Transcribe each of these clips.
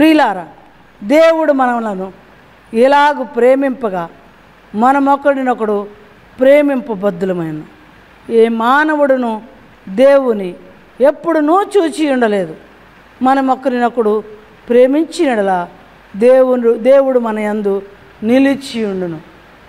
ప్రియులారా దేవుడు మనలను ఇలాగు ప్రేమింపగా మనమొకడినొకడు ప్రేమింపబద్ధులమైన ఏ మానవుడును దేవుని ఎప్పుడునూ చూచి ఉండలేదు మనమొకరినొకడు ప్రేమించినడలా దేవుడు దేవుడు మన యందు నిలిచి ఉండును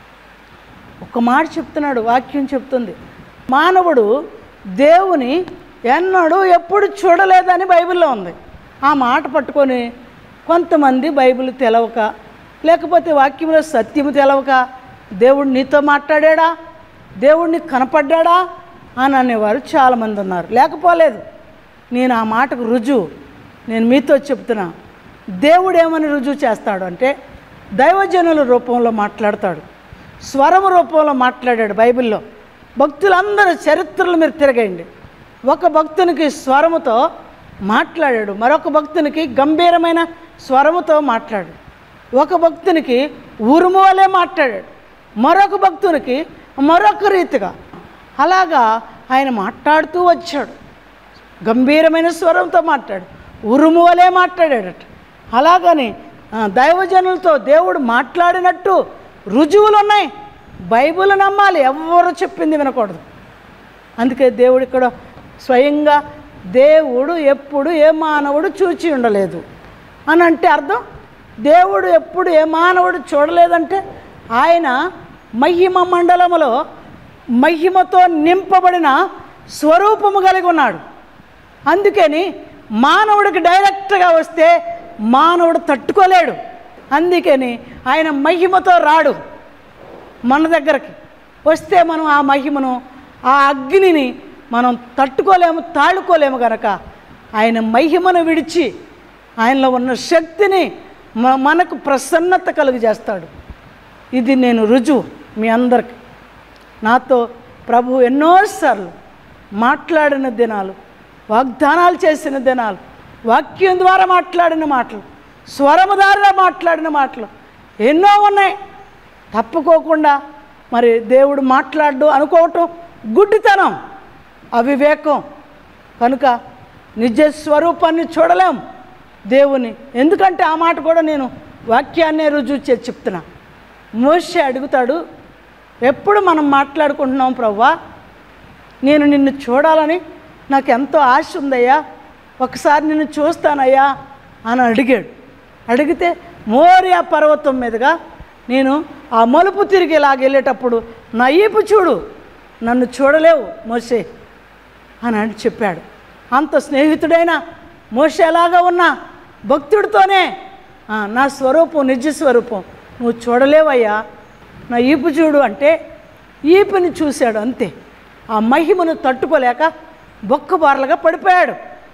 ఒక మాట చెప్తున్నాడు వాక్యం చెప్తుంది మానవుడు దేవుని ఎన్నడూ ఎప్పుడు చూడలేదని బైబిల్లో ఉంది ఆ మాట పట్టుకొని కొంతమంది బైబిల్ తెలవక లేకపోతే వాక్యంలో సత్యము తెలవక దేవుడు నీతో మాట్లాడాడా దేవుడిని కనపడ్డాడా అని అనేవారు చాలామంది ఉన్నారు లేకపోలేదు నేను ఆ మాటకు రుజువు నేను మీతో చెప్తున్నా దేవుడు ఏమని రుజువు చేస్తాడు అంటే దైవజనుల రూపంలో మాట్లాడతాడు స్వరం రూపంలో మాట్లాడాడు బైబిల్లో భక్తులందరూ చరిత్రలు మీరు తిరగండి ఒక భక్తునికి స్వరముతో మాట్లాడాడు మరొక భక్తునికి గంభీరమైన స్వరముతో మాట్లాడాడు ఒక భక్తునికి ఉరుము వలె మాట్లాడాడు మరొక భక్తునికి మరొక రీతిగా అలాగా ఆయన మాట్లాడుతూ వచ్చాడు గంభీరమైన స్వరంతో మాట్లాడు ఉరుము వలె మాట్లాడాడట అలాగని ఆ, దైవజనులతో దేవుడు మాట్లాడినట్టు రుజువులు ఉన్నాయి బైబిల్ నమ్మాలి ఎవరు చెప్పింది వినకూడదు అందుకే దేవుడు ఇక్కడ స్వయంగా దేవుడు ఎప్పుడు ఏ మానవుడు చూచి ఉండలేదు అని అంటే అర్థం దేవుడు ఎప్పుడు ఏ మానవుడు చూడలేదంటే ఆయన మహిమ మండలములో మహిమతో నింపబడిన స్వరూపము కలిగి ఉన్నాడు అందుకని మానవుడికి డైరెక్ట్గా వస్తే మానవుడు తట్టుకోలేడు అందుకని ఆయన మహిమతో రాడు మన దగ్గరికి వస్తే మనం ఆ మహిమను ఆ అగ్నిని మనం తట్టుకోలేము తాళుకోలేము గనక ఆయన మహిమను విడిచి ఆయనలో ఉన్న శక్తిని మ- మనకు ప్రసన్నత కలుగజేస్తాడు ఇది నేను రుజువు మీ అందరికి నాతో ప్రభు ఎన్నోసార్లు మాట్లాడిన దినాలు వాగ్దానాలు చేసిన దినాలు వాక్యం ద్వారా మాట్లాడిన మాటలు స్వరము ద్వారా మాట్లాడిన మాటలు ఎన్నో ఉన్నాయి తప్పుకోకుండా మరి దేవుడు మాట్లాడు అనుకోవటం గుడ్డితనం అవివేకం కనుక నిజ స్వరూపాన్ని చూడలేం దేవుని ఎందుకంటే ఆ మాట కూడా నేను వాక్యాన్నే రుజువు చేసి చెప్తున్నా మోషే అడుగుతాడు ఎప్పుడు మనం మాట్లాడుకుంటున్నాం ప్రవ్వా నేను నిన్ను చూడాలని నాకు ఎంతో ఆశ ఉందయ్యా ఒకసారి నిన్ను చూస్తానయ్యా అని అడిగాడు అడిగితే మోరియా పర్వతం మీదుగా నేను ఆ మలుపు తిరిగి ఇలాగ వెళ్ళేటప్పుడు నా ఈపు చూడు నన్ను చూడలేవు మోసే అని అని చెప్పాడు అంత స్నేహితుడైన మోసేలాగా ఉన్న భక్తుడితోనే "ఆ, నా స్వరూపం నిజ స్వరూపం నువ్వు చూడలేవయ్యా నా ఈపు చూడు అంటే ఈపుని చూశాడు అంతే ఆ మహిమను తట్టుకోలేక బొక్కబార్లుగా పడిపోయాడు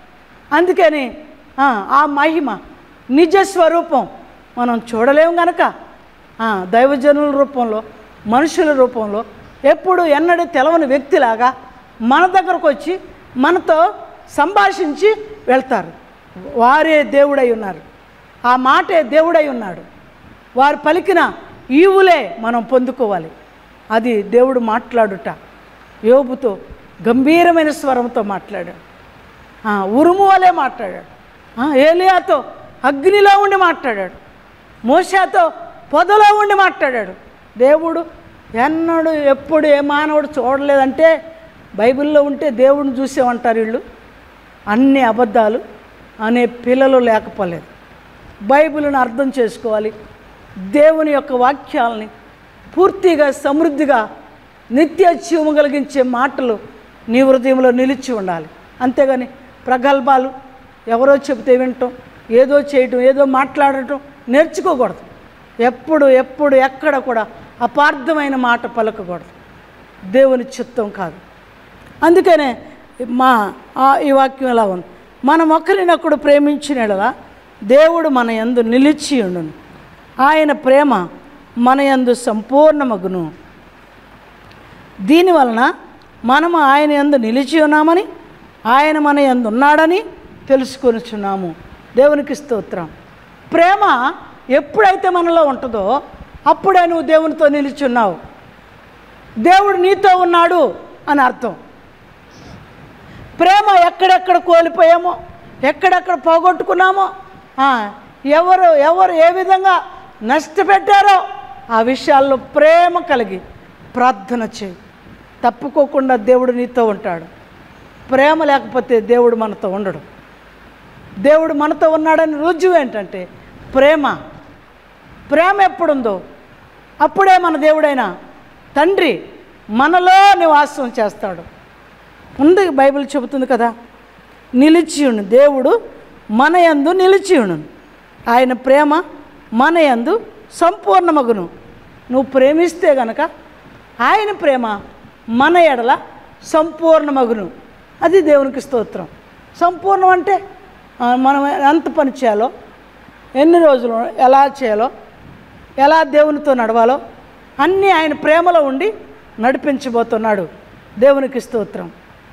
అందుకని ఆ, ఆ మహిమ నిజ స్వరూపం మనం చూడలేము గనక ఆ, దైవజనుల రూపంలో మనుషుల రూపంలో ఎప్పుడు ఎన్నడూ తెలవని వ్యక్తిలాగా మన దగ్గరకు వచ్చి మనతో సంభాషించి వెళ్తారు వారే దేవుడై ఉన్నారు ఆ మాటే దేవుడై ఉన్నాడు వారు పలికిన ఈవులే మనం పొందుకోవాలి అది దేవుడు మాట్లాడుట యోబుతో గంభీరమైన స్వరంతో మాట్లాడాడు ఆ, ఉరుము వలె మాట్లాడాడు ఆ, ఏలియాతో అగ్నిలో ఉండి మాట్లాడాడు మోషాతో పొదలో ఉండి మాట్లాడాడు దేవుడు ఎన్నడు ఎప్పుడు ఏ మానవుడు చూడలేదంటే బైబిల్లో ఉంటే దేవుడిని చూసేమంటారు వీళ్ళు అన్ని అబద్ధాలు అనే పిల్లలు లేకపోలేదు బైబిల్ని అర్థం చేసుకోవాలి దేవుని యొక్క వాక్యాలని పూర్తిగా సమృద్ధిగా నిత్య జీవము కలిగించే మాటలు నీ హృదయంలో నిలిచి ఉండాలి అంతేగాని ప్రగల్భాలు ఎవరో చెబితే వినటం ఏదో చేయటం ఏదో మాట్లాడటం నేర్చుకోకూడదు ఎప్పుడు ఎప్పుడు ఎక్కడ కూడా అపార్థమైన మాట పలకకూడదు దేవుని చిత్తం కాదు అందుకనే మా ఆ- ఈ వాక్యం ఎలా ఉంది మనం ఒకరినొకడు ప్రేమించిన యెడల దేవుడు మన యందు నిలిచి ఉండును ఆయన ప్రేమ మన యందు సంపూర్ణమగును దీనివలన మనము ఆయన యందు నిలిచి ఉన్నామని ఆయన మన యందు ఉన్నాడని తెలుసుకొనిచున్నాము దేవునికి స్తోత్రం ప్రేమ ఎప్పుడైతే మనలో ఉంటుందో అప్పుడే నువ్వు దేవునితో నిలిచున్నావు దేవుడు నీతో ఉన్నాడు అని అర్థం ప్రేమ ఎక్కడెక్కడ కోల్పోయామో ఎక్కడెక్కడ పోగొట్టుకున్నామో ఆ, ఎవరు ఎవరు ఏ విధంగా నష్టపెట్టారో ఆ విషయాల్లో ప్రేమ కలిగి ప్రార్థన చేయి తప్పుకోకుండా దేవుడు నీతో ఉంటాడు ప్రేమ లేకపోతే దేవుడు మనతో ఉండడు దేవుడు మనతో ఉన్నాడని రుజువు ఏంటంటే ప్రేమ ప్రేమ ఎప్పుడుందో అప్పుడే మన దేవుడైన తండ్రి మనలో నివాసం చేస్తాడు ఉంది బైబిల్ చెబుతుంది కదా నిలిచియును దేవుడు మన యందు నిలిచియును ఆయన ప్రేమ మన యందు సంపూర్ణమగును నువ్వు ప్రేమిస్తే గనక ఆయన ప్రేమ మన ఎడల సంపూర్ణమగును అది దేవునికి స్తోత్రం సంపూర్ణం అంటే ఆ, మనం ఎంత పని చేయాలో ఎన్ని రోజులు ఎలా చేయాలో ఎలా దేవునితో నడవాలో అన్నీ ఆయన ప్రేమలో ఉండి నడిపించబోతున్నాడు దేవునికి స్తోత్రం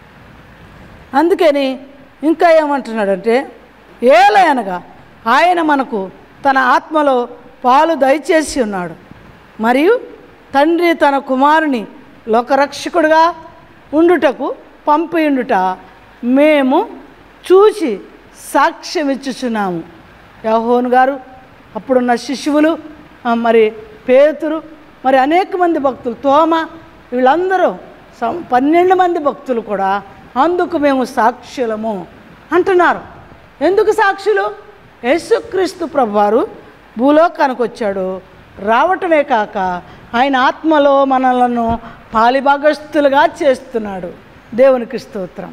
అందుకని ఇంకా ఏమంటున్నాడంటే ఏలయనగా ఆయన మనకు తన ఆత్మలో పాలు దయచేసి ఉన్నాడు మరియు తండ్రి తన కుమారుని లోకరక్షకుడుగా ఉండుటకు పంపియుండుట మేము చూసి సాక్ష్యం ఇచ్చుచున్నాము యహోను గారు అప్పుడున్న శిశువులు ఆ, మరి పేతురు మరి అనేక మంది భక్తులు తోమ వీళ్ళందరూ సం- పన్నెండు మంది భక్తులు కూడా అందుకు మేము సాక్షులము అంటున్నారు ఎందుకు సాక్షులు యేసుక్రీస్తు ప్రభువారు భూలోకానికి వచ్చాడు రావటమే కాక ఆయన ఆత్మలో మనలను పాలిభాగస్తులుగా చేస్తున్నాడు దేవునికి స్తోత్రం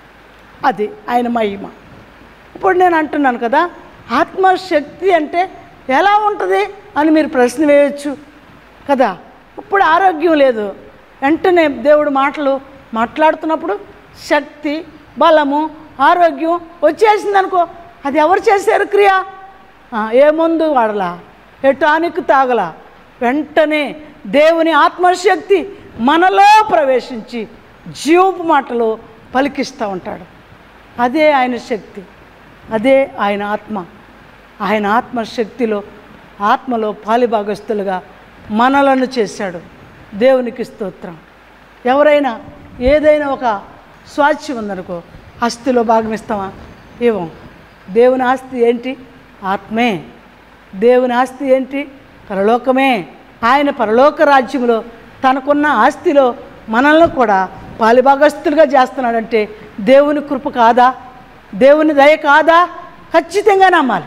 అది ఆయన మహిమ ఇప్పుడు నేను అంటున్నాను కదా ఆత్మశక్తి అంటే ఎలా ఉంటుంది అని మీరు ప్రశ్న వేయచ్చు కదా ఇప్పుడు ఆరోగ్యం లేదు వెంటనే దేవుడు మాటలు మాట్లాడుతున్నప్పుడు శక్తి బలము ఆరోగ్యం వచ్చేసింది అనుకో అది ఎవరు చేశారు క్రియ ఆ, ఏ మందు వాడలా ఏ టానిక్ తాగలా వెంటనే దేవుని ఆత్మశక్తి మనలో ప్రవేశించి జీవపు మాటలు పలికిస్తూ ఉంటాడు అదే ఆయన శక్తి అదే ఆయన ఆత్మ ఆయన ఆత్మశక్తిలో ఆత్మలో పాలిభాగస్తులుగా మనలను చేశాడు దేవునికి స్తోత్రం ఎవరైనా ఏదైనా ఒక స్వాచ్ఛ్యం ఉందనుకో ఆస్తిలో భాగం ఇస్తామా ఇవ్వం దేవుని ఆస్తి ఏంటి ఆత్మే దేవుని ఆస్తి ఏంటి పరలోకమే ఆయన పరలోక రాజ్యంలో తనకున్న ఆస్తిలో మనల్ని కూడా పాలిభాగస్తులుగా చేస్తున్నాడంటే దేవుని కృప కాదా దేవుని దయ కాదా ఖచ్చితంగా నమ్మాలి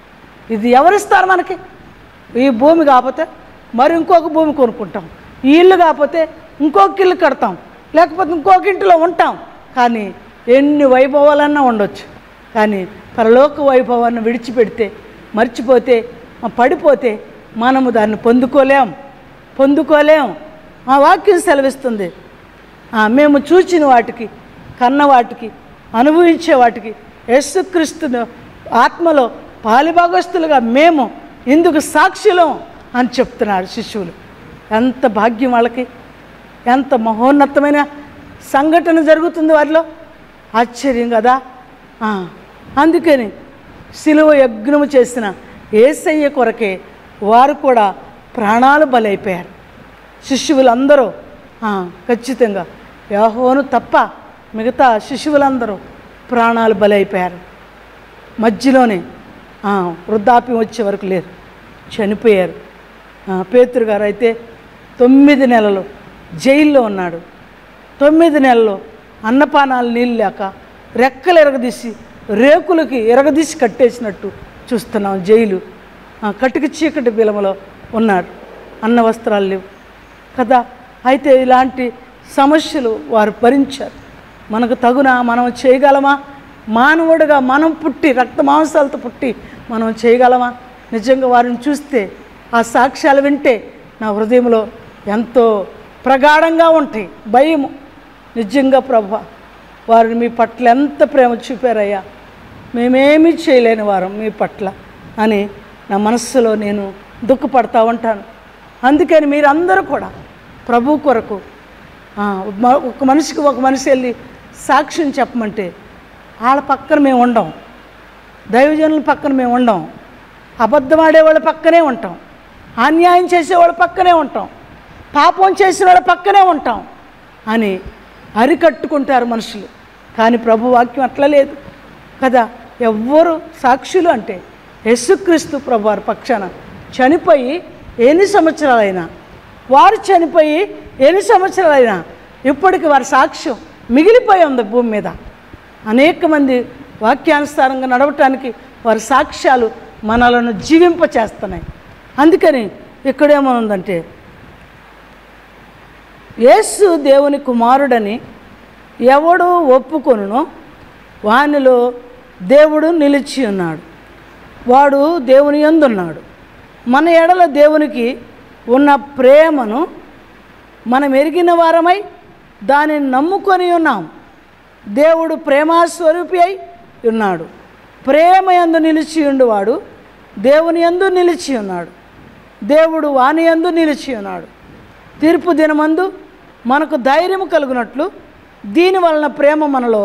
ఇది ఎవరిస్తారు మనకి ఈ భూమి కాకపోతే మరి ఇంకొక భూమి కొనుక్కుంటాం ఈ ఇల్లు కాకపోతే ఇంకొక ఇల్లు కడతాం లేకపోతే ఇంకొక ఇంటిలో ఉంటాం కానీ ఎన్ని వైభవాలన్నా ఉండొచ్చు కానీ పరలోక వైభవాన్ని విడిచిపెడితే మర్చిపోతే ఆ పడిపోతే మనము దాన్ని పొందుకోలేం పొందుకోలేం ఆ వాక్యం సెలవిస్తుంది ఆ, మేము చూచిన వాటికి కన్న వాటికి అనుభవించే వాటికి యేసుక్రీస్తును ఆత్మలో పాలిభాగస్తులుగా మేము ఇందుకు సాక్షులం అని చెప్తున్నారు శిష్యులు ఎంత భాగ్యం వాళ్ళకి ఎంత మహోన్నతమైన సంఘటన జరుగుతుంది వారిలో ఆశ్చర్యం కదా ఆ, అందుకని సిలువ యజ్ఞము చేసిన ఏసయ్య కొరకే వారు కూడా ప్రాణాలు బలైపోయారు శిష్యువులందరూ ఆ, ఖచ్చితంగా యాహోను తప్ప మిగతా శిశువులందరూ ప్రాణాలు బలైపోయారు మధ్యలోనే ఆ, వృద్ధాప్యం వచ్చే వరకు లేరు చనిపోయారు ఆ, పేతురు గారు అయితే తొమ్మిది నెలలు జైల్లో ఉన్నాడు తొమ్మిది నెలలు అన్నపానాలు నీళ్ళు లేక రెక్కలు ఎరగదీసి రేకులకి ఎరగదీసి కట్టేసినట్టు చూస్తున్నాం జైలు ఆ, కటిక చీకటి బిలమలో ఉన్నాడు అన్న వస్త్రాలు లేవు కదా అయితే ఇలాంటి సమస్యలు వారు భరించారు మనకు తగునా మనం చేయగలమా మానవుడిగా మనం పుట్టి రక్త మాంసాలతో పుట్టి మనం చేయగలమా నిజంగా వారిని చూస్తే ఆ సాక్ష్యాలు వింటే నా హృదయంలో ఎంతో ప్రగాఢంగా ఉంటాయి భయము నిజంగా ప్రభు వారిని మీ పట్ల ఎంత ప్రేమ చూపారయ్యా మేమేమీ చేయలేని వారం మీ పట్ల అని నా మనస్సులో నేను దుఃఖపడతా ఉంటాను అందుకని మీరందరూ కూడా ప్రభు కొరకు ఆ, మ- ఒక మనిషికి ఒక మనిషి వెళ్ళి సాక్ష్యం చెప్పమంటే వాళ్ళ పక్కన మేము ఉండం దైవజనుల పక్కన మేము ఉండం అబద్ధం ఆడేవాళ్ళ పక్కనే ఉంటాం అన్యాయం చేసేవాళ్ళ పక్కనే ఉంటాం పాపం చేసిన వాళ్ళ పక్కనే ఉంటాం అని అరికట్టుకుంటారు మనుషులు కానీ ప్రభు వాక్యం అట్లా లేదు కదా ఎవ్వరు సాక్షులు అంటే యేసుక్రీస్తు ప్రభు వారి పక్షాన చనిపోయి ఎన్ని సంవత్సరాలైనా వారు చనిపోయి ఎన్ని సంవత్సరాలైనా ఇప్పటికి వారి సాక్ష్యం మిగిలిపోయి ఉంది భూమి మీద అనేక మంది వాక్యానుసారంగా నడవటానికి వారి సాక్ష్యాలు మనలను జీవింపచేస్తున్నాయి అందుకని ఇక్కడేమనుందంటే యేసు దేవుని కుమారుడని ఎవడు ఒప్పుకొనునో వానిలో దేవుడు నిలిచి ఉన్నాడు వాడు దేవుని ఎందున్నాడు మన ఎడల దేవునికి ఉన్న ప్రేమను మనం ఎరిగిన వారమై దానిని నమ్ముకొని ఉన్నాం దేవుడు ప్రేమాస్వరూపి అయి ఉన్నాడు ప్రేమ యందు నిలిచి ఉండువాడు దేవుని యందు నిలిచి ఉన్నాడు దేవుడు వాని యందు నిలిచి ఉన్నాడు తీర్పు దినమందు మనకు ధైర్యం కలుగునట్లు దీని వలన ప్రేమ మనలో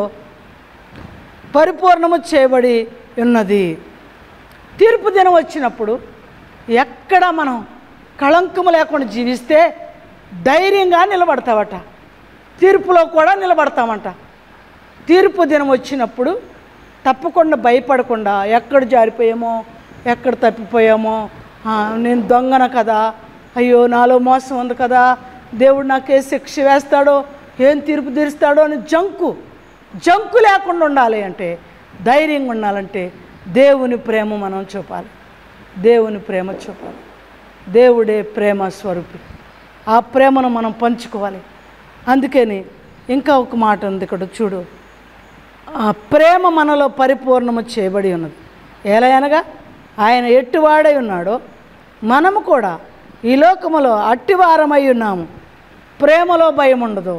పరిపూర్ణము చేయబడి ఉన్నది తీర్పు దినం వచ్చినప్పుడు ఎక్కడ మనం కళంకము లేకుండా జీవిస్తే ధైర్యంగా నిలబడతావట తీర్పులో కూడా నిలబడతామంట తీర్పు దినం వచ్చినప్పుడు తప్పకుండా భయపడకుండా ఎక్కడ జారిపోయామో ఎక్కడ తప్పిపోయామో ఆ, నేను దొంగన కదా అయ్యో నాలో మోసం ఉంది కదా దేవుడు నాకే శిక్ష వేస్తాడో ఏం తీర్పు తీరుస్తాడో అని జంకు జంకు లేకుండా ఉండాలి అంటే ధైర్యంగా ఉండాలంటే దేవుని ప్రేమ మనం చూపాలి దేవుని ప్రేమ చూపాలి దేవుడే ప్రేమ స్వరూపి ఆ ప్రేమను మనం పంచుకోవాలి అందుకని ఇంకా ఒక మాట ఉంది ఇక్కడ చూడు ఆ ప్రేమ మనలో పరిపూర్ణము చేయబడి ఉన్నది ఎలా అనగా ఆయన ఎట్టివాడై ఉన్నాడో మనము కూడా ఈ లోకములో అట్టివారమై ఉన్నాము ప్రేమలో భయం ఉండదు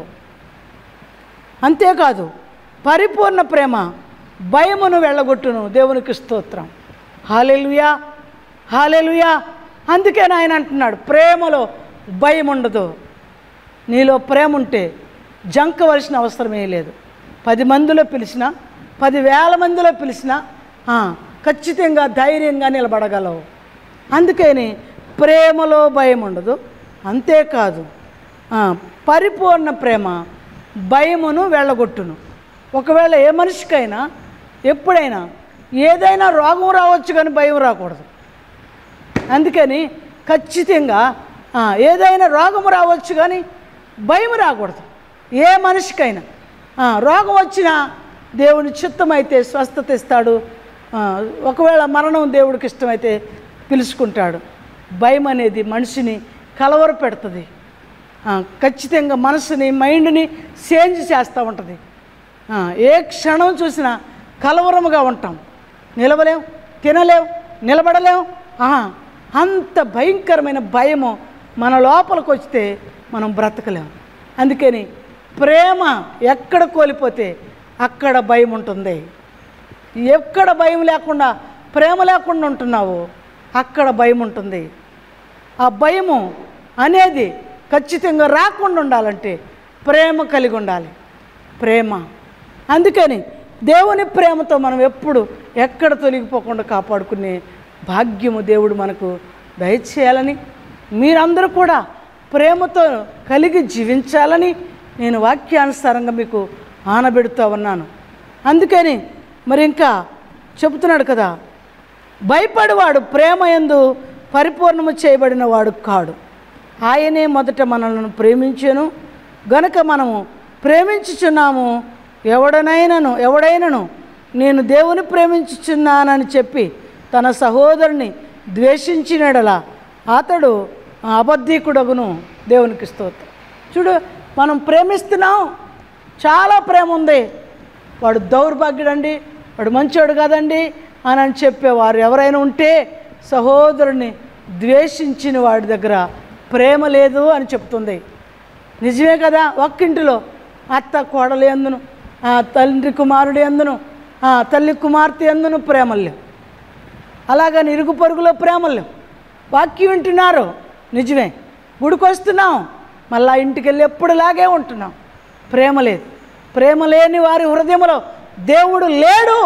అంతేకాదు పరిపూర్ణ ప్రేమ భయమును వెళ్ళగొట్టును దేవునికి స్తోత్రం హాలెలుయా హాలెలుయా అందుకే ఆయన అంటున్నాడు ప్రేమలో భయం ఉండదు నీలో ప్రేమ ఉంటే జంకవలసిన అవసరమే లేదు పది మందిలో పిలిచినా పదివేల మందిలో పిలిచినా ఆ, ఖచ్చితంగా ధైర్యంగా నిలబడగలవు అందుకని ప్రేమలో భయం ఉండదు అంతేకాదు ఆ, పరిపూర్ణ ప్రేమ భయమును వెళ్ళగొట్టును ఒకవేళ ఏ మనిషికైనా ఎప్పుడైనా ఏదైనా రోగం రావచ్చు కానీ భయం రాకూడదు అందుకని ఖచ్చితంగా ఆ, ఏదైనా రోగం రావచ్చు కానీ భయం రాకూడదు ఏ మనిషికైనా ఆ, రోగం వచ్చినా దేవుని చిత్తమైతే స్వస్థత ఇస్తాడు ఆ, ఒకవేళ మరణం దేవుడికి ఇష్టమైతే పిలుచుకుంటాడు భయం అనేది మనిషిని కలవర పెడుతుంది ఆ, ఖచ్చితంగా మనసుని మైండ్ని చేంజ్ చేస్తూ ఉంటుంది ఆ, ఏ క్షణం చూసినా కలవరముగా ఉంటాం నిలవలేం తినలేం నిలబడలేం ఆహా, అంత భయంకరమైన భయము మన లోపలికి వస్తే మనం బ్రతకలేం అందుకని ప్రేమ ఎక్కడ కోల్పోతే అక్కడ భయం ఉంటుంది ఎక్కడ భయం లేకుండా ప్రేమ లేకుండా ఉంటున్నావో అక్కడ భయం ఉంటుంది ఆ భయము అనేది ఖచ్చితంగా రాకుండా ఉండాలంటే ప్రేమ కలిగి ఉండాలి ప్రేమ అందుకని దేవుని ప్రేమతో మనం ఎప్పుడు ఎక్కడ తొలగిపోకుండా కాపాడుకునే భాగ్యము దేవుడు మనకు దయచేయాలని మీరందరూ కూడా ప్రేమతో కలిగి జీవించాలని నేను వాక్యానుసారంగా మీకు ఆనబెడుతూ ఉన్నాను అందుకని మరి ఇంకా చెబుతున్నాడు కదా భయపడేవాడు ప్రేమ ఎందు పరిపూర్ణము చేయబడిన వాడు కాడు ఆయనే మొదట మనల్ని ప్రేమించాను గనుక మనము ప్రేమించుచున్నాము ఎవడనైనను ఎవడైనను నేను దేవుని ప్రేమించుచున్నానని చెప్పి తన సహోదరుని ద్వేషించినడలా అతడు అబద్ధీకుడగును దేవునికి స్తోత్రం చూడు మనం ప్రేమిస్తున్నాం చాలా ప్రేమ ఉంది వాడు దౌర్భాగ్యుడండి వాడు మంచోడు కాదండి అని అని చెప్పేవారు ఎవరైనా ఉంటే సహోదరుని ద్వేషించిన వాడి దగ్గర ప్రేమ లేదు అని చెప్తుంది నిజమే కదా ఒక్కింటిలో అత్త కోడలు ఎందును ఆ తండ్రి కుమారుడు ఎందును ఆ తల్లి కుమార్తె ఎందును ప్రేమల్యం అలాగని ఇరుగు పొరుగులో ప్రేమలు వాక్యం వింటున్నారు నిజమే గుడికి వస్తున్నాం మళ్ళా ఇంటికి వెళ్ళి ఎప్పుడులాగే ఉంటున్నాం ప్రేమ లేదు ప్రేమ లేని వారి హృదయంలో దేవుడు లేడు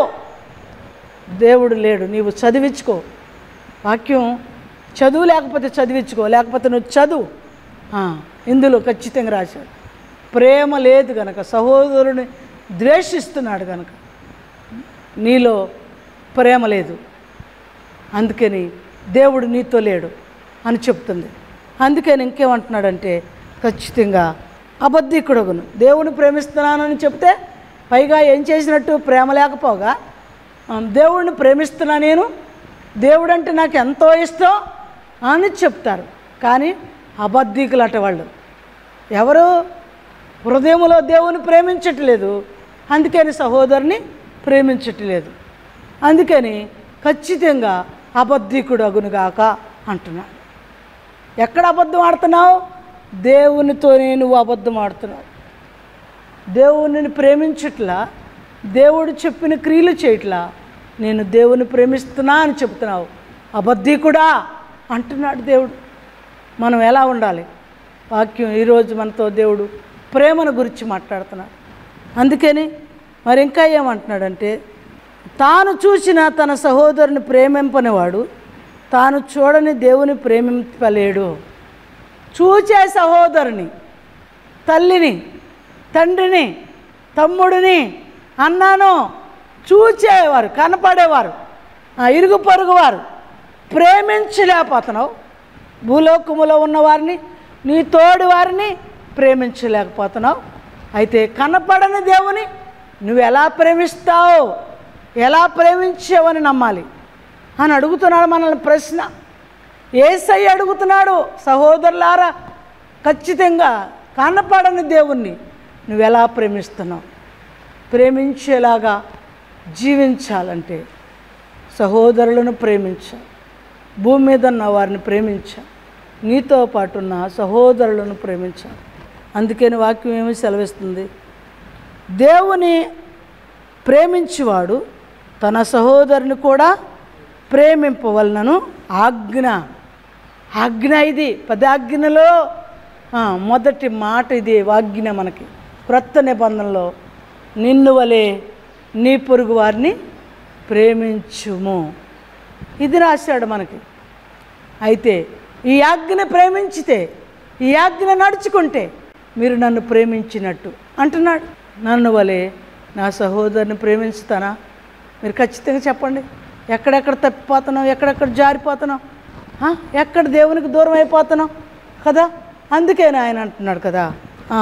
దేవుడు లేడు నీవు చదివించుకో వాక్యం చదువు లేకపోతే చదివించుకో లేకపోతే నువ్వు చదువు ఆ, ఇందులో ఖచ్చితంగా రాశాడు ప్రేమ లేదు కనుక సహోదరుని ద్వేషిస్తున్నాడు కనుక నీలో ప్రేమ లేదు అందుకని దేవుడు నీతో లేడు అని చెప్తుంది అందుకని ఇంకేమంటున్నాడంటే ఖచ్చితంగా అబద్ధికుడుగును దేవుని ప్రేమిస్తున్నానని చెప్తే పైగా ఏం చేసినట్టు ప్రేమ లేకపోగా ఆ, దేవుడిని ప్రేమిస్తున్నా నేను దేవుడు అంటే నాకు ఎంతో ఇష్టం అని చెప్తారు కానీ అబద్ధికులు అట వాళ్ళు ఎవరు హృదయంలో దేవుని ప్రేమించట్లేదు అందుకని సహోదరుని ప్రేమించట్లేదు అందుకని ఖచ్చితంగా అబద్ధికుడు అగునుగాక అంటున్నాడు ఎక్కడ అబద్ధం ఆడుతున్నావు దేవునితోనే నువ్వు అబద్ధం ఆడుతున్నావు దేవునిని ప్రేమించట్లా దేవుడు చెప్పిన క్రియలు చేయట్లా నేను దేవుని ప్రేమిస్తున్నా అని చెప్తున్నావు అబద్ధికుడా అంటున్నాడు దేవుడు మనం ఎలా ఉండాలి వాక్యం ఈరోజు మనతో దేవుడు ప్రేమను గురించి మాట్లాడుతున్నాడు అందుకని మరి ఇంకా ఏమంటున్నాడంటే తాను చూసిన తన సహోదరుని ప్రేమింపనివాడు తాను చూడని దేవుని ప్రేమింపలేడు చూచే సహోదరుని తల్లిని తండ్రిని తమ్ముడిని అన్నాను చూచేవారు కనపడేవారు ఆ ఇరుగు పొరుగు వారు ప్రేమించలేకపోతున్నావు భూలోకములో ఉన్నవారిని నీ తోడి వారిని ప్రేమించలేకపోతున్నావు అయితే కనపడని దేవుని నువ్వు ఎలా ప్రేమిస్తావు ఎలా ప్రేమించావని నమ్మాలి అని అడుగుతున్నాడు మనల్ని ప్రశ్న ఏసై అడుగుతున్నాడు సహోదరులారా ఖచ్చితంగా కనపడని దేవుణ్ణి నువ్వు ఎలా ప్రేమిస్తున్నావు ప్రేమించేలాగా జీవించాలంటే సహోదరులను ప్రేమించాలి భూమి మీద ఉన్న వారిని ప్రేమించాలి నీతో పాటు ఉన్న సహోదరులను ప్రేమించాలి అందుకని వాక్యం ఏమి సెలవిస్తుంది దేవుని ప్రేమించువాడు తన సహోదరుని కూడా ప్రేమింపవలనను ఆజ్ఞ ఆజ్ఞ ఇది పదాజ్ఞలో ఆ, మొదటి మాట ఇది వాజ్ఞ మనకి క్రొత్త నిబంధనలో నిన్ను వలె నీ పొరుగు వారిని ప్రేమించుము ఇది రాశాడు మనకి అయితే ఈ ఆజ్ఞను ప్రేమించితే ఈ ఆజ్ఞ నడుచుకుంటే మీరు నన్ను ప్రేమించినట్టు అంటున్నాడు నన్ను వలె నా సహోదరుని ప్రేమించుతానా మీరు ఖచ్చితంగా చెప్పండి ఎక్కడెక్కడ తప్పిపోతున్నాం ఎక్కడెక్కడ జారిపోతున్నాం ఆ? ఎక్కడ దేవునికి దూరం అయిపోతున్నాం కదా అందుకని ఆయన అంటున్నాడు కదా ఆ,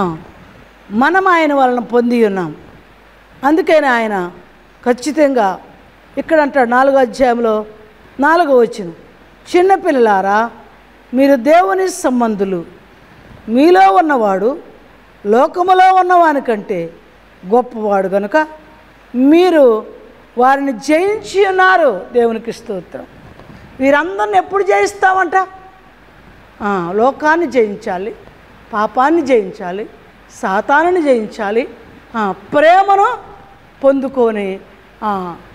మనం ఆయన వలన పొంది ఉన్నాం అందుకని ఆయన ఖచ్చితంగా ఇక్కడ అంటాడు నాలుగో అధ్యాయంలో నాలుగో వచ్చిన చిన్నపిల్లలారా మీరు దేవుని సంబంధులు మీలో ఉన్నవాడు లోకములో ఉన్నవాని కంటే గొప్పవాడు కనుక మీరు వారిని జయించి ఉన్నారు దేవునికి స్తోత్రం వీరందరిని ఎప్పుడు జయిస్తామంట ఆ, లోకాన్ని జయించాలి పాపాన్ని జయించాలి సాతానుని జయించాలి ఆ, ప్రేమను పొందుకొని ఆ,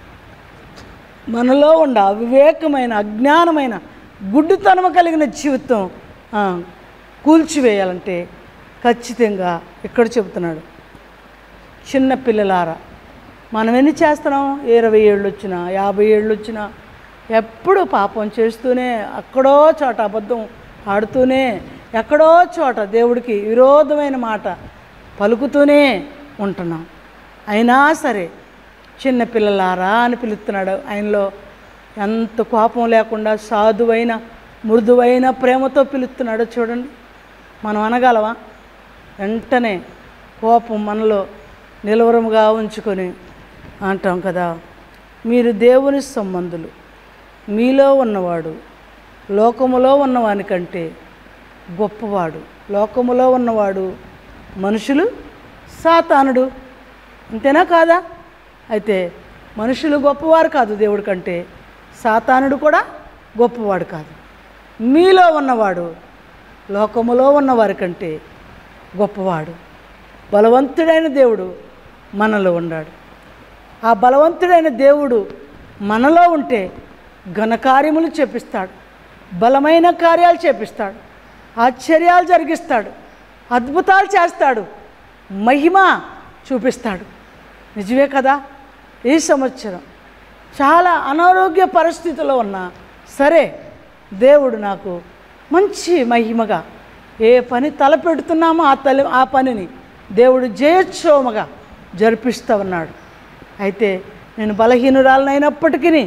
మనలో ఉన్న అవివేకమైన అజ్ఞానమైన గుడ్డితనము కలిగిన జీవితం ఆ, కూల్చివేయాలంటే ఖచ్చితంగా ఇక్కడ చెబుతున్నాడు చిన్న పిల్లలారా మనం ఎన్ని చేస్తున్నాం ఇరవై ఏళ్ళు వచ్చినా యాభై ఏళ్ళు వచ్చినా ఎప్పుడు పాపం చేస్తూనే అక్కడో చోట అబద్ధం ఆడుతూనే ఎక్కడో చోట దేవుడికి విరోధమైన మాట పలుకుతూనే ఉంటున్నాం అయినా సరే చిన్న పిల్లలారా అని పిలుస్తున్నాడు ఆయనలో ఎంత కోపం లేకుండా సాధువైన మృదువైన ప్రేమతో పిలుస్తున్నాడో చూడండి మనం అనగలవా వెంటనే కోపం మనలో నిలవరముగా ఉంచుకొని అంటాం కదా మీరు దేవుని సంబంధులు మీలో ఉన్నవాడు లోకములో ఉన్నవాని కంటే గొప్పవాడు లోకములో ఉన్నవాడు మనుషులు సాతానుడు అంతేనా కాదా అయితే మనుషులు గొప్పవారు కాదు దేవుడి కంటే సాతానుడు కూడా గొప్పవాడు కాదు మీలో ఉన్నవాడు లోకములో ఉన్నవారి కంటే గొప్పవాడు బలవంతుడైన దేవుడు మనలో ఉన్నాడు ఆ బలవంతుడైన దేవుడు మనలో ఉంటే ఘనకార్యములు చేపిస్తాడు బలమైన కార్యాలు చేపిస్తాడు ఆశ్చర్యాలు జరిగిస్తాడు అద్భుతాలు చేస్తాడు మహిమ చూపిస్తాడు నిజమే కదా ఈ సంవత్సరం చాలా అనారోగ్య పరిస్థితిలో ఉన్నా సరే దేవుడు నాకు మంచి మహిమగా ఏ పని తలపెడుతున్నామో ఆ తల ఆ పనిని దేవుడు జయోత్సవముగా జరిపిస్తూ ఉన్నాడు అయితే నేను బలహీనురాలనైనప్పటికీ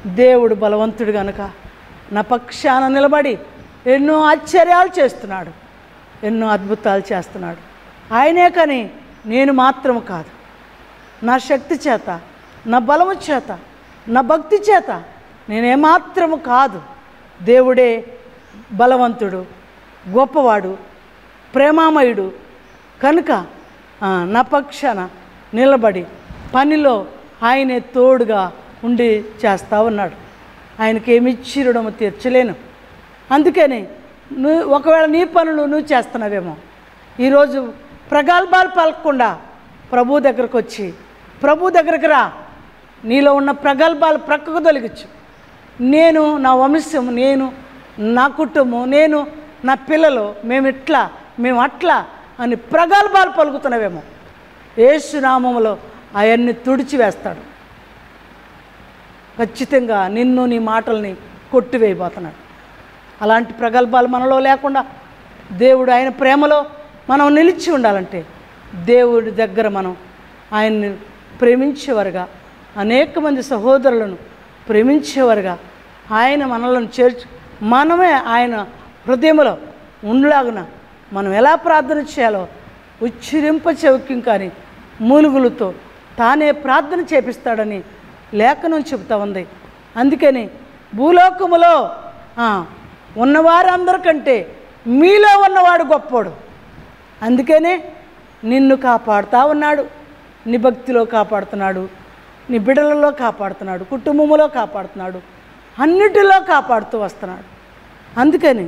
దేవుడు బలవంతుడు గనుక నా పక్షాన నిలబడి ఎన్నో ఆశ్చర్యాలు చేస్తున్నాడు ఎన్నో అద్భుతాలు చేస్తున్నాడు ఆయనే కానీ నేను మాత్రం కాదు నా శక్తి చేత నా బలము చేత నా భక్తి చేత నేనేమాత్రము కాదు దేవుడే బలవంతుడు గొప్పవాడు ప్రేమామయుడు కనుక ఆ, నా పక్షాన నిలబడి పనిలో ఆయనే తోడుగా ఉండి చేస్తా ఉన్నాడు ఆయనకి ఏమి ఇచ్చి రుణము తీర్చలేను అందుకని నువ్వు ఒకవేళ నీ పనులు నువ్వు చేస్తున్నావేమో ఈరోజు ప్రగల్భాలు పలకకుండా ప్రభు దగ్గరకు వచ్చి ప్రభు దగ్గరకు రా నీలో ఉన్న ప్రగల్భాలు ప్రక్కకు తొలగించు నేను నా వంశం నేను నా కుటుంబం నేను నా పిల్లలు మేము ఇట్లా మేము అట్లా అని ప్రగల్భాలు పలుకుతున్నావేమో ఏసునామములో అవన్నీ తుడిచివేస్తాడు ఖచ్చితంగా నిన్ను నీ మాటల్ని కొట్టివేయబోతున్నాడు అలాంటి ప్రగల్భాలు మనలో లేకుండా దేవుడు ఆయన ప్రేమలో మనం నిలిచి ఉండాలంటే దేవుడి దగ్గర మనం ఆయన్ని ప్రేమించేవారుగా అనేక మంది సహోదరులను ప్రేమించేవారుగా ఆయన మనలను చేర్చు మనమే ఆయన హృదయంలో ఉండలాగున మనం ఎలా ప్రార్థన చేయాలో ఉచ్చరింప చెవిక్యం కానీ మూలుగులతో తానే ప్రార్థన చేపిస్తాడని లేఖనం చెబుతా ఉంది అందుకని భూలోకములో ఆ, ఉన్నవారందరికంటే మీలో ఉన్నవాడు గొప్పోడు అందుకనే నిన్ను కాపాడుతా ఉన్నాడు నీ భక్తిలో కాపాడుతున్నాడు నీ బిడ్డలలో కాపాడుతున్నాడు కుటుంబములో కాపాడుతున్నాడు అన్నిటిలో కాపాడుతూ వస్తున్నాడు అందుకని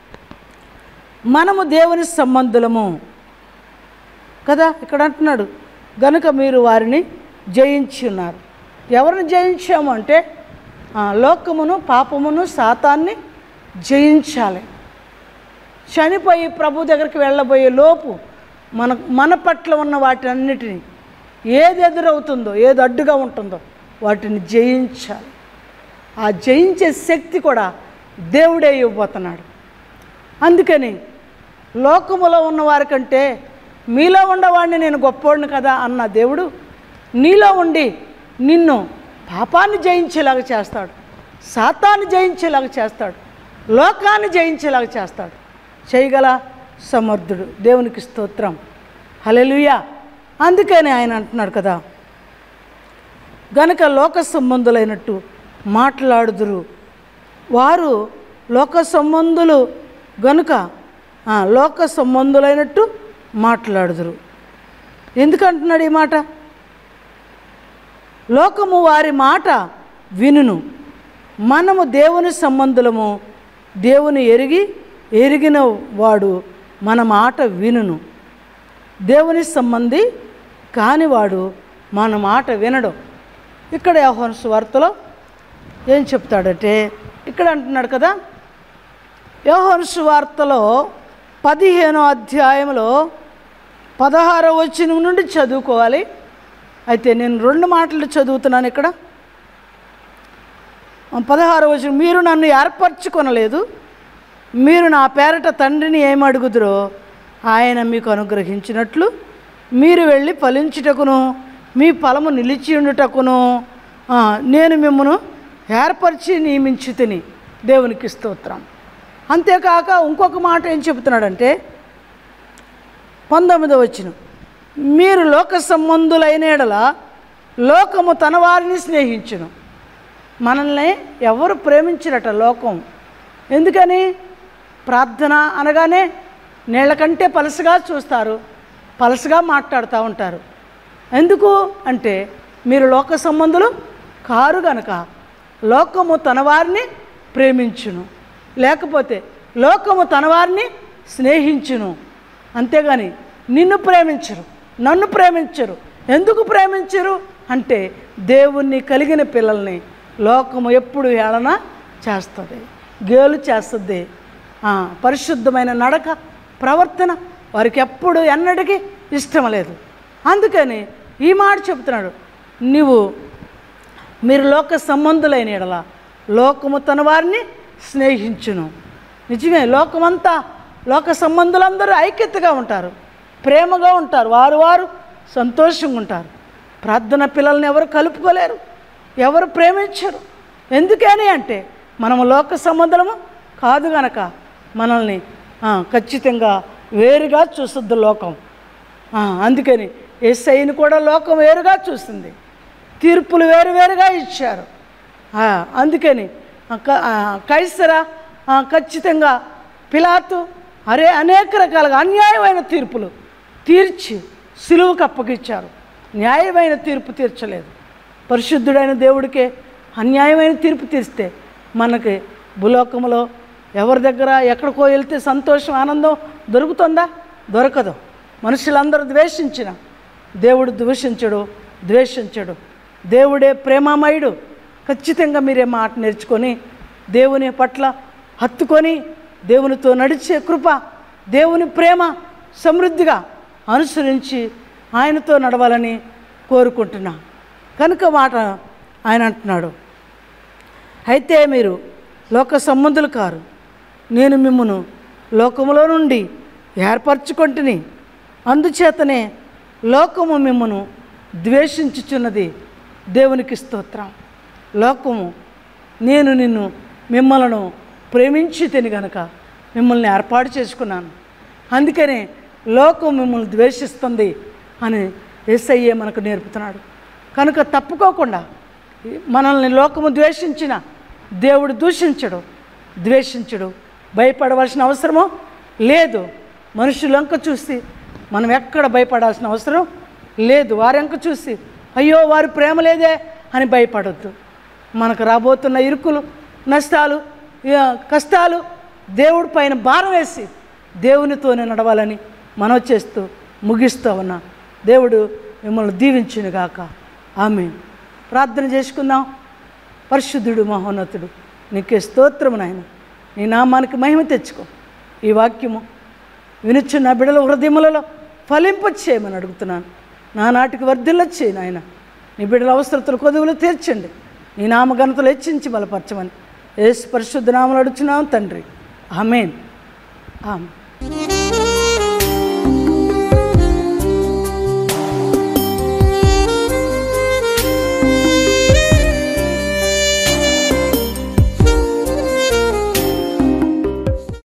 మనము దేవుని సంబంధులము కదా ఇక్కడ అంటున్నాడు గనుక మీరు వారిని జయించి ఉన్నారు ఎవరిని జయించాము అంటే ఆ, లోకమును పాపమును శాతాన్ని జయించాలి చనిపోయి ప్రభు దగ్గరికి వెళ్ళబోయే లోపు మన మన పట్ల ఉన్న వాటన్నిటిని ఏది ఎదురవుతుందో ఏది అడ్డుగా ఉంటుందో వాటిని జయించాలి ఆ జయించే శక్తి కూడా దేవుడే ఇవ్వబోతున్నాడు అందుకని లోకములో ఉన్న వారికంటే మీలో ఉన్నవాడిని నేను గొప్పోడిని కదా అన్న దేవుడు నీలో ఉండి నిన్ను పాపాన్ని జయించేలాగా చేస్తాడు శాతాన్ని జయించేలాగా చేస్తాడు లోకాన్ని జయించేలాగా చేస్తాడు చేయగల సమర్థుడు దేవునికి స్తోత్రం హల్లెలూయా అందుకని ఆయన అంటున్నాడు కదా గనుక లోక సంబంధులైనట్టు మాట్లాడుదురు వారు లోక సంబంధులు గనుక ఆ, లోక సంబంధులైనట్టు మాట్లాడుదురు ఎందుకంటున్నాడు ఈ మాట లోకము వారి మాట వినును మనము దేవుని సంబంధులము దేవుని ఎరిగి ఎరిగిన వాడు మన మాట వినును దేవుని సంబంధి కానివాడు మన మాట వినడు ఇక్కడ యోహాను సువార్తలో ఏం చెప్తాడంటే ఇక్కడ అంటున్నాడు కదా యోహాను సువార్తలో పదిహేనో అధ్యాయంలో పదహారో వచ్చిన నుండి చదువుకోవాలి అయితే నేను రెండు మాటలు చదువుతున్నాను ఇక్కడ పదహారో వచ్చిన మీరు నన్ను ఏర్పరచుకొనలేదు మీరు నా పేరట తండ్రిని ఏమి అడుగుదురో ఆయన మీకు అనుగ్రహించినట్లు మీరు వెళ్ళి ఫలించుటకును మీ ఫలము నిలిచి ఉండుటకును ఆ, నేను మిమ్మను ఏర్పరిచి నియమించి తిని దేవునికి స్తోత్రం అంతేకాక ఇంకొక మాట ఏం చెబుతున్నాడంటే పంతొమ్మిదో వచ్చిన మీరు లోక సంబంధులైన ఎడల లోకము తన వారిని స్నేహించును మనల్ని ఎవరు ప్రేమించినట లోకం ఎందుకని ప్రార్థన అనగానే నీళ్ళ కంటే పలసగా చూస్తారు పలసగా మాట్లాడుతూ ఉంటారు ఎందుకు అంటే మీరు లోక సంబంధులు కారు గనక లోకము తన వారిని ప్రేమించును లేకపోతే లోకము తన వారిని స్నేహించును అంతేగాని నిన్ను ప్రేమించరు నన్ను ప్రేమించరు ఎందుకు ప్రేమించరు అంటే దేవుణ్ణి కలిగిన పిల్లల్ని లోకము ఎప్పుడు ఏళన చేస్తుంది గేలు చేస్తుంది ఆ, పరిశుద్ధమైన నడక ప్రవర్తన వారికి ఎప్పుడు ఎన్నటికీ ఇష్టం లేదు అందుకని ఈ మాట చెప్తున్నాడు నీవు మీరు లోక సంబంధులైన ఎడల లోకము తన వారిని స్నేహించును నిజమే లోకమంతా లోక సంబంధులందరూ ఐక్యతగా ఉంటారు ప్రేమగా ఉంటారు వారు వారు సంతోషంగా ఉంటారు ప్రార్థన పిల్లల్ని ఎవరు కలుపుకోలేరు ఎవరు ప్రేమించరు ఎందుకని అంటే మనము లోక సంబంధము కాదు గనక మనల్ని ఆ, ఖచ్చితంగా వేరుగా చూస్తుంది లోకం ఆ, అందుకని ఎస్ఐని కూడా లోకం వేరుగా చూస్తుంది తీర్పులు వేరు వేరుగా ఇచ్చారు ఆ, అందుకని ఆ, క- ఆ, కైసర ఆ, ఖచ్చితంగా పిలాతు అరే అనేక రకాలుగా అన్యాయమైన తీర్పులు తీర్చి సిలువుకు అప్పగిచ్చారు న్యాయమైన తీర్పు తీర్చలేదు పరిశుద్ధుడైన దేవుడికే అన్యాయమైన తీర్పు తీస్తే మనకి భూలోకంలో ఎవరి దగ్గర ఎక్కడికో వెళ్తే సంతోషం ఆనందం దొరుకుతుందా దొరకదు మనుషులందరూ ద్వేషించిన దేవుడు దూషించడు ద్వేషించడు దేవుడే ప్రేమామయుడు ఖచ్చితంగా మీరే మాట నేర్చుకొని దేవుని పట్ల హత్తుకొని దేవునితో నడిచే కృప దేవుని ప్రేమ సమృద్ధిగా అనుసరించి ఆయనతో నడవాలని కోరుకుంటున్నా కనుక మాట ఆయన అంటున్నాడు అయితే మీరు లోక సంబంధులు కారు నేను మిమ్మను లోకములో నుండి ఏర్పరచుకొంటిని అందుచేతనే లోకము మిమ్మను ద్వేషించుచున్నది దేవునికి స్తోత్రం లోకము నేను నిన్ను మిమ్మలను ప్రేమించి తిని గనక మిమ్మల్ని ఏర్పాటు చేసుకున్నాను అందుకనే లోకం మిమ్మల్ని ద్వేషిస్తుంది అని ఏసయ్యే మనకు నేర్పుతున్నాడు కనుక తప్పుకోకుండా మనల్ని లోకము ద్వేషించిన దేవుడు దూషించడు ద్వేషించడు భయపడవలసిన అవసరమో లేదు మనుషులంక చూసి మనం ఎక్కడ భయపడాల్సిన అవసరం లేదు వారెంక చూసి అయ్యో వారి ప్రేమ లేదే అని భయపడొద్దు మనకు రాబోతున్న ఇరుకులు నష్టాలు ఇక కష్టాలు దేవుడి పైన భారం వేసి దేవునితోనే నడవాలని మనం చేస్తూ ముగిస్తూ ఉన్నా దేవుడు మిమ్మల్ని దీవించునుగాక ఆమె ప్రార్థన చేసుకుందాం పరిశుద్ధుడు మహోన్నతుడు నీకే స్తోత్రము నాయన నీ నామానికి మహిమ తెచ్చుకో ఈ వాక్యము వినుచున్న బిడల హృదయములలో ఫలింప చేయమని అడుగుతున్నాను నానాటికి వర్ధిల్లొచ్చేయి నాయన నీ బిడ్డల అవసరతలు కొదువులు తీర్చండి నీ నామఘనతలు హెచ్చించి బలపరచమని ఏసు పరిశుద్ధ నామలు అడుచున్నాం తండ్రి ఆమెన్ ఆమె